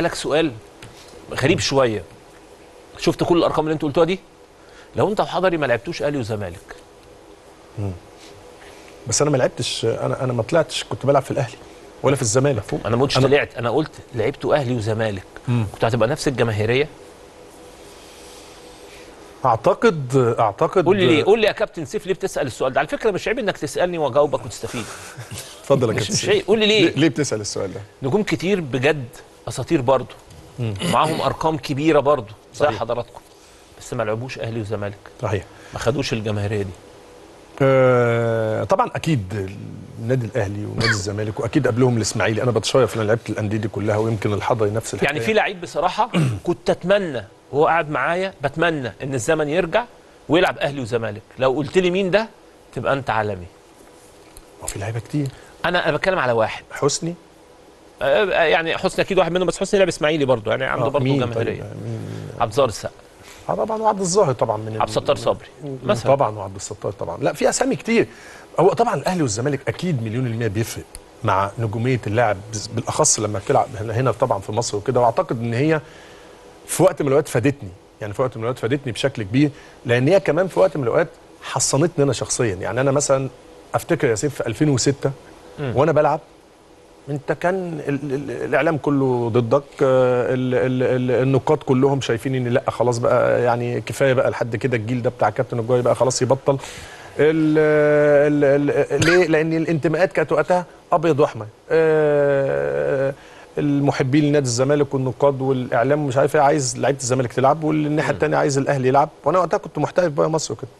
اسالك سؤال غريب شويه شفت كل الارقام اللي انت قلتوها دي لو انت وحضري ما لعبتوش اهلي وزمالك بس انا ما لعبتش انا انا ما طلعتش كنت بلعب في الاهلي ولا في الزمالك انا ما قلتش أنا- طلعت انا قلت لعبتوا اهلي وزمالك كنت هتبقى نفس الجماهيريه اعتقد اعتقد قول لي ليه قول لي يا كابتن سيف ليه بتسال السؤال ده على فكره مش عيب انك تسالني واجاوبك وتستفيد اتفضل يا مش كابتن مش سيف. عيب قول لي ليه ليه ليه بتسال السؤال ده نجوم كتير بجد اساطير برضه معاهم ارقام كبيره برضه زي صحيح. حضراتكم بس ما لعبوش اهلي وزمالك صحيح ما خدوش الجماهيريه دي آه، طبعا اكيد النادي الاهلي ونادي الزمالك واكيد قبلهم الاسماعيلي انا بتشرف ان انا لعبت الانديه دي كلها ويمكن الحضري نفس الحكايه يعني في لعيب بصراحه كنت اتمنى وهو قاعد معايا بتمنى ان الزمن يرجع ويلعب اهلي وزمالك لو قلت لي مين ده تبقى انت عالمي هو في لعيبه كتير انا انا بتكلم على واحد حسني آه، آه، يعني حسني اكيد واحد منهم بس حسني لعب اسماعيلي برضه يعني عنده آه، برضه مين جماهيريه طيب؟ مين عبد الظاهر السقا اه طبعا وعبد الظاهر طبعا من عبد الستار صبري مثلا طبعا وعبد الستار طبعا لا في اسامي كتير هو طبعا الاهلي والزمالك اكيد مليون المية بيفرق مع نجوميه اللاعب بس- بالاخص لما بتلعب هنا هنا طبعا في مصر وكده واعتقد ان هي في وقت من الاوقات فادتني يعني في وقت من الاوقات فادتني بشكل كبير لان هي كمان في وقت من الاوقات حصنتني انا شخصيا يعني انا مثلا افتكر يا سيف في 2006 وانا بلعب انت كان ال ال الاعلام كله ضدك آه، ال ال ال النقاد كلهم شايفين ان لا خلاص بقى يعني كفايه بقى لحد كده الجيل ده بتاع كابتن الجوي بقى خلاص يبطل ال ال ال ليه لان الانتماءات كانت وقتها ابيض واحمر آه، المحبين لنادي الزمالك والنقاد والاعلام مش عارف ايه عايز لعيبه الزمالك تلعب والناحيه الثانيه عايز الاهلي يلعب وانا وقتها كنت محترف بقى مصر وكده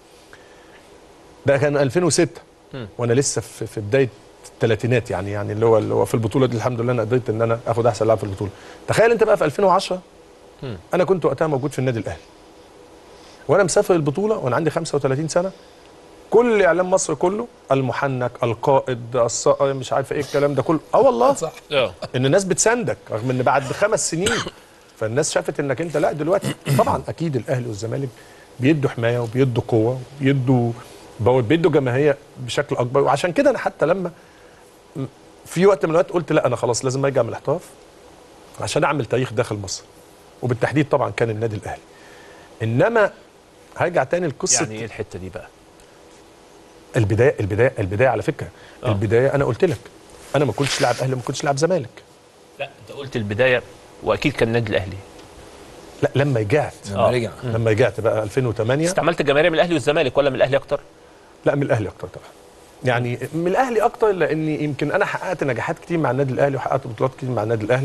ده كان 2006 وانا لسه في في بدايه الثلاثينات يعني يعني اللي هو اللي هو في البطوله دي الحمد لله انا قدرت ان انا اخد احسن لاعب في البطوله تخيل انت بقى في 2010 انا كنت وقتها موجود في النادي الاهلي وانا مسافر البطوله وانا عندي 35 سنه كل اعلام مصر كله المحنك القائد الصقر مش عارف ايه الكلام ده كله اه والله صح اه ان الناس بتساندك رغم ان بعد خمس سنين فالناس شافت انك انت لا دلوقتي طبعا اكيد الاهلي والزمالك بيدوا حمايه وبيدوا قوه وبيدوا بقول بيدوا جماهير بشكل اكبر وعشان كده انا حتى لما م- في وقت من الاوقات قلت لا انا خلاص لازم ارجع من الاحتراف عشان اعمل تاريخ داخل مصر وبالتحديد طبعا كان النادي الاهلي انما هرجع تاني لقصه يعني ايه الحته دي بقى البدايه البدايه البدايه على فكره آه. البدايه انا قلت لك انا ما كنتش لاعب اهلي وما كنتش لاعب زمالك لا انت قلت البدايه واكيد كان النادي الاهلي لا لما رجعت لما رجع لما رجعت بقى 2008 استعملت الجماهيريه من الاهلي والزمالك ولا من الاهلي اكتر لا من الاهلي اكتر طبعا يعني من الاهلي اكتر لاني يمكن انا حققت نجاحات كتير مع النادي الاهلي وحققت بطولات كتير مع النادي الاهلي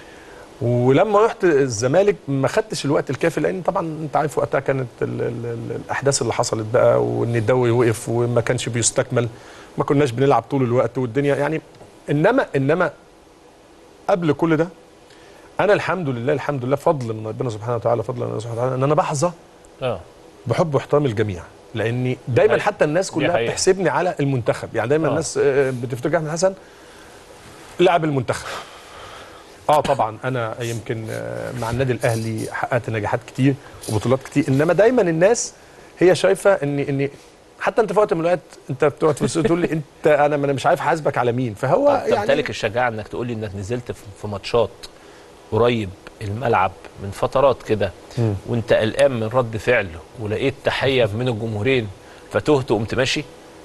ولما رحت الزمالك ما خدتش الوقت الكافي لان طبعا انت عارف وقتها كانت ال ال ال الاحداث اللي حصلت بقى وان الدوري وقف وما كانش بيستكمل ما كناش بنلعب طول الوقت والدنيا يعني انما انما قبل كل ده انا الحمد لله الحمد لله فضل من ربنا سبحانه وتعالى فضل من ربنا سبحانه وتعالى ان انا بحظى اه بحب واحترام الجميع لاني دايما حقيقة. حتى الناس دي كلها حقيقة. بتحسبني على المنتخب يعني دايما آه. الناس آه، بتفتكر احمد حسن لاعب المنتخب اه طبعا انا يمكن آه، مع النادي الاهلي حققت نجاحات كتير وبطولات كتير انما دايما الناس هي شايفه ان ان حتى انت في وقت من الاوقات انت بتقعد في الاستوديو تقول لي انت انا ما انا مش عارف حاسبك على مين فهو طب تمتلك الشجاعه انك تقول لي انك نزلت في- في ماتشات قريب الملعب من فترات كده وانت قلقان من رد فعل ولقيت تحيه من الجمهورين فتهت وقمت ماشي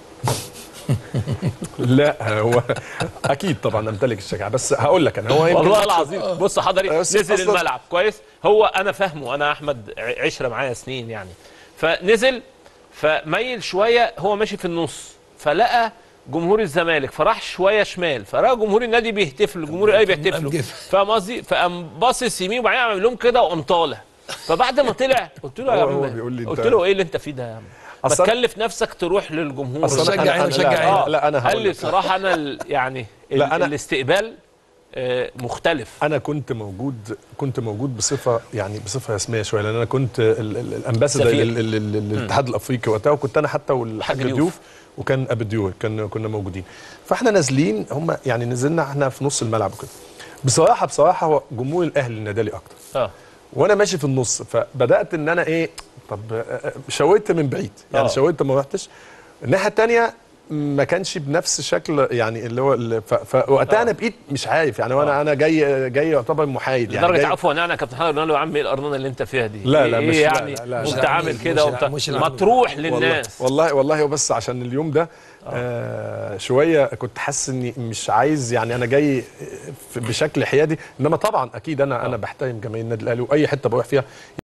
لا هو اكيد طبعا امتلك الشجاعه بس هقول لك انا هو يمكن والله العظيم بص حضري بس نزل أصلاً- الملعب كويس هو انا فاهمه انا احمد ع- عشره معايا سنين يعني فنزل فميل شويه هو ماشي في النص فلقى جمهور الزمالك فراح شويه شمال فراى جمهور النادي بيهتف له جمهور الاهلي بيهتف له جف. فاهم قصدي فقام باصص يمين وبعدين عمل لهم كده وقام طالع فبعد ما طلع قلت له يا هو- هو عم بيقول لي قلت أنت- له ايه اللي انت فيه ده يا عم ما أصلاً- تكلف نفسك تروح للجمهور أصلاً شجع أنا- هنا، أنا- شجع لا, هنا. لا, لا انا قال هقول لي لك بصراحه انا ال- يعني ال- لا، أنا- الاستقبال آه، مختلف انا كنت موجود كنت موجود بصفه يعني بصفه رسميه شويه لان انا كنت ال- ال- الامباسادور سفير. لل- لل- لل- للاتحاد الافريقي وقتها وكنت انا حتى والحاج الحاج ضيوف وكان ابو ديور كان كنا موجودين فاحنا نازلين هم يعني نزلنا احنا في نص الملعب وكده بصراحه بصراحه هو جمهور الاهلي نادالي اكتر اه وانا ماشي في النص فبدات ان انا ايه طب آه، آه، شاورت من بعيد يعني آه. شاورت ما رحتش الناحيه الثانيه ما كانش بنفس شكل يعني اللي هو اللي ف- فوقتها انا بقيت مش عارف يعني وانا انا جاي جاي يعتبر محايد يعني لدرجه جاي عفوا انا يا كابتن حضرتك قلنا له يا عم ايه القرنونه اللي انت فيها دي لا، إيه لا، إيه مش- لا، يعني لا، لا، وانت مش عامل العميل، كده مش وبتاع الع- مش العميل. مطروح والله للناس والله والله هو بس عشان اليوم ده آه شويه كنت حاسس اني مش عايز يعني انا جاي في- بشكل حيادي انما طبعا اكيد انا انا بحترم جماهير النادي الاهلي واي حته بروح فيها